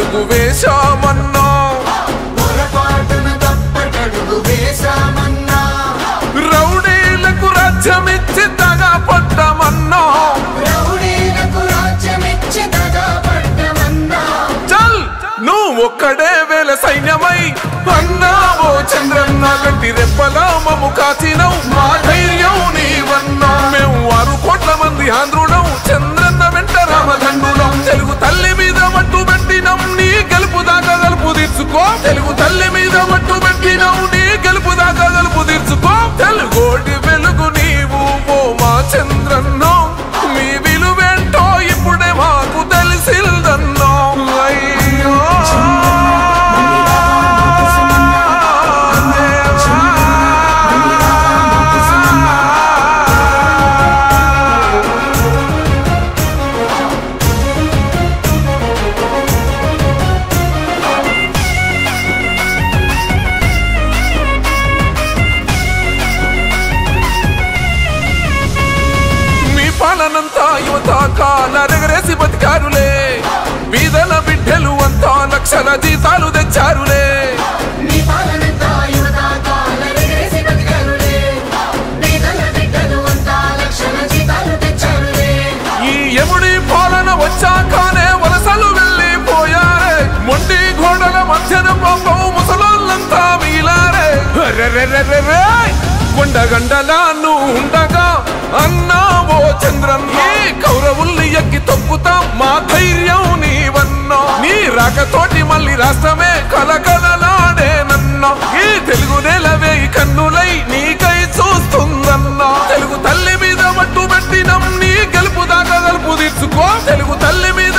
తప్పటడుగు వేశామన్నా పొరపాటున తప్పటడుగు వేశామన్నా రౌడీలకు రాజ్యమిచ్చి దగా పడ్డమన్నా రౌడీలకు రాజ్యమిచ్చి దగా పడ్డమన్నా చల్ నువ్వు ఒక్కడే వేల సైన్యమై అన్నావో చంద్రన్న గట్టి రెప్పలా మము కాచినవు మా ధైర్యం నీవన్నా మేము ఆరు కోట్ల మంది ఆంధ్రులం చంద్రన్న వెంట రామధన్నులం తెలుగు తల్లి మీద మట్టు పెట్టినం నీ గెలుపు దాకా గలుపు తీర్చుకో తెలుగు తల్లి మీద మట్టు పెట్టినం నీ గెలుపు దాకా గలుపు తీర్చుకో తెలుగోటి వెలుగు నీవు ఓ మా చంద్రన్నో మీ విలువేంటో ఇప్పుడే మాకు తెలిసిందన్నో అయ్యో మీ పాలనంతా యువత కాలరెగరేసి బతికారులే వీధల బిడ్డలు అంతా లక్షల జీతాలు తెచ్చారులే నీ పాలనంతా యువత కాలరెగరేసి బతికారులే. పేదల బిడ్డలు అంతా లక్షల జీతాలు తెచ్చారులే. ఈ యముడి పాలన వచ్చాకనే వలసలు వెళ్ళిపోయారే మొండి గోడల మధ్యన పాపం ముసలోళ్ళంతా వీలారే రెరెరెరెరె! కొండగండలా నువ్వు ఉండగా అన్నావో చంద్రన్ ఈ కౌరవుల్ని ఎక్కి తొక్కుతాం మా ధైర్యం నీవన్నా నీ రాకతోటి మళ్ళీ రాష్ట్రమే కలకలలాడేనన్నా ఈ తెలుగు నేలవే ఈ కన్నులై నీకై చూస్తుందన్నా తెలుగు తల్లి మీద మట్టు పెట్టినం నీ గెలుపు దాకా గలుపు తీర్చుకో తెలుగు తల్లి మీద